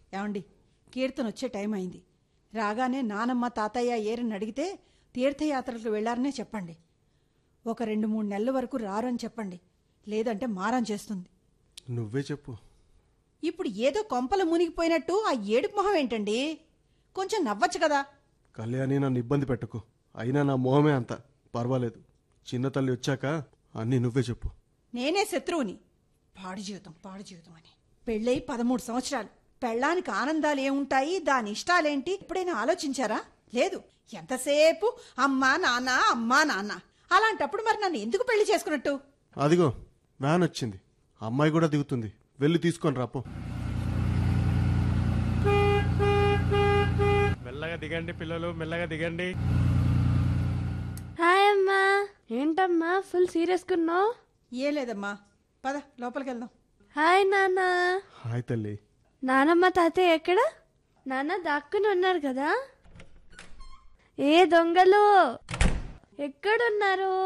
ఏమండి కీర్తన వచ్చే టైం అయింది రాగానే నానమ్మ తాతయ్య ఏరని అడిగితే తీర్థయాత్రలకు వెళ్లారనే చెప్పండి ఒక రెండు మూడు నెలల వరకు రారని చెప్పండి లేదంటే మారం చేస్తుంది నువ్వే చెప్పు ఇప్పుడు ఏదో కొంపలు మునిగిపోయినట్టు ఆ ఏడుపు మొహం ఏంటండి కొంచెం నవ్వచ్చు కదా కళ్యాణి నన్ను ఇబ్బంది పెట్టకు అయినా నా మొహమే అంత పర్వాలేదు చిన్న తల్లి వచ్చాక అన్నీ నువ్వే చెప్పు నేనే శత్రువుని పాడు జీవితం పాడు జీవితం అని పెళ్ళై పదమూడు సంవత్సరాలు పెళ్ళానికి ఆనందాలు ఏముంటాయి దాని ఇష్టాలేంటి ఎప్పుడైనా ఆలోచించారా లేదు ఎంతసేపు అమ్మా నాన్న అమ్మా నాన్న అలాంటప్పుడు మరి నన్ను ఎందుకు పెళ్లి చేసుకున్నట్టు అదిగో వ్యాన్ వచ్చింది అమ్మాయి కూడా దిగుతుంది వెళ్ళి తీసుకొని రాపో మెల్లగా దిగండి పిల్లలు మెల్లగా దిగండి హాయ్ అమ్మా ఏంటమ్మా ఫుల్ సీరియస్ కున్నావు ఏం లేదమ్మా పద లోపలికి వెళ్దాం హాయ్ నాన్న హాయ్ తల్లి నానమ్మ తాతయ్య ఎక్కడ నాన్న దాక్కుని ఉన్నారు కదా ఏ దొంగలు ఎక్కడున్నారు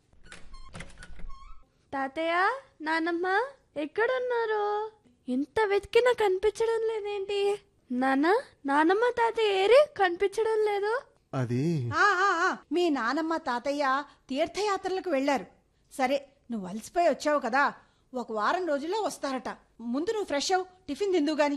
తాతయ్య నానమ్మ ఎక్కడున్నారు ఎంత వెతికినా కనిపించడం లేదేంటి నాన్న నానమ్మ తాతయ్య ఏరి కనిపించడం లేదు అది ఆ, ఆ, ఆ, మీ నానమ్మ తాతయ్య తీర్థయాత్రలకు వెళ్లారు సరే నువ్వు అలసిపోయి వచ్చావు కదా ఒక వారం రోజుల్లో వస్తారట ముందు నువ్వు ఫ్రెష్ అవు టిఫిన్ తిందు గాని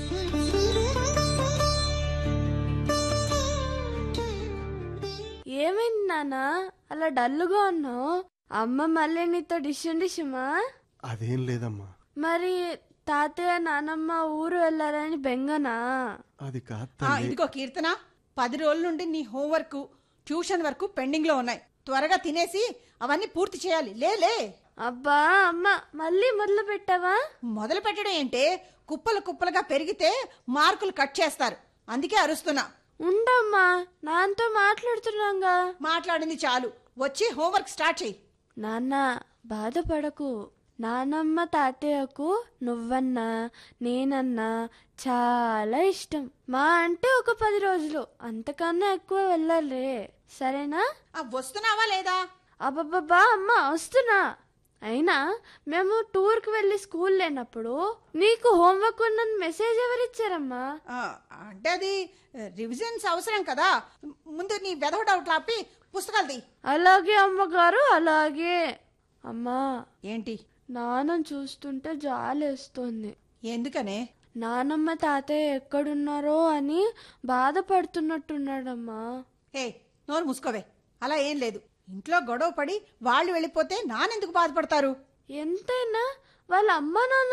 ఏమైంది నాన్న అలా డల్లుగా ఉన్నావు అమ్మ మళ్ళీ నీతో డిషన్ డిషమా అదేం లేదమ్మా మరి తాతయ్య నానమ్మ ఊరు వెళ్ళారని బెంగనా అది కాదు ఆ, తల్లి ఇదిగో కీర్తన పది రోజుల నుండి నీ హోంవర్క్ ట్యూషన్ వరకు పెండింగ్ లో ఉన్నాయి త్వరగా తినేసి అవన్నీ పూర్తి చేయాలి లే లే అబ్బా అమ్మ మళ్ళీ మొదలు పెట్టావా మొదలు పెట్టడం ఏంటే కుప్పలు కుప్పలుగా పెరిగితే మార్కులు కట్ చేస్తారు అందుకే అరుస్తున్నా ఉండమ్మా నాన్నతో మాట్లాడుతున్నాగా మాట్లాడింది చాలు వచ్చి హోంవర్క్ స్టార్ట్ చెయ్యి నాన్న బాధపడకు నానమ్మ తాతయ్యకు నువ్వన్నా నేనన్నా చాలా ఇష్టం మా అంటే ఒక పది రోజులు అంతకన్నా ఎక్కువ వెళ్ళాలే సరేనా ఆ, వస్తున్నావా లేదా అబ్బబ్బబ్బా అమ్మ వస్తున్నా అయినా మేము టూర్కి వెళ్ళి స్కూల్ లేనప్పుడు నీకు హోంవర్క్ ఉన్నది మెసేజ్ ఎవరిచ్చారమ్మా ఆ, అంటే అది రివిజన్స్ అవసరం కదా ముందు నీ వెధవ డౌట్ ఆపి పుస్తకాలు తీ అలాగే అమ్మగారు అలాగే అమ్మా ఏంటి నాన్న చూస్తుంటే జాలేస్తోంది ఎందుకనే నానమ్మ తాతయ్య ఎక్కడున్నారో అని బాధపడుతున్నట్టున్నాడమ్మా హే నోరు మూసుకోవే అలా ఏం లేదు ఇంట్లో గొడవ పడి వాళ్ళు వెళ్ళిపోతే నానెందుకు బాధపడతారు ఎంతైనా వాళ్ళ అమ్మ నాన్న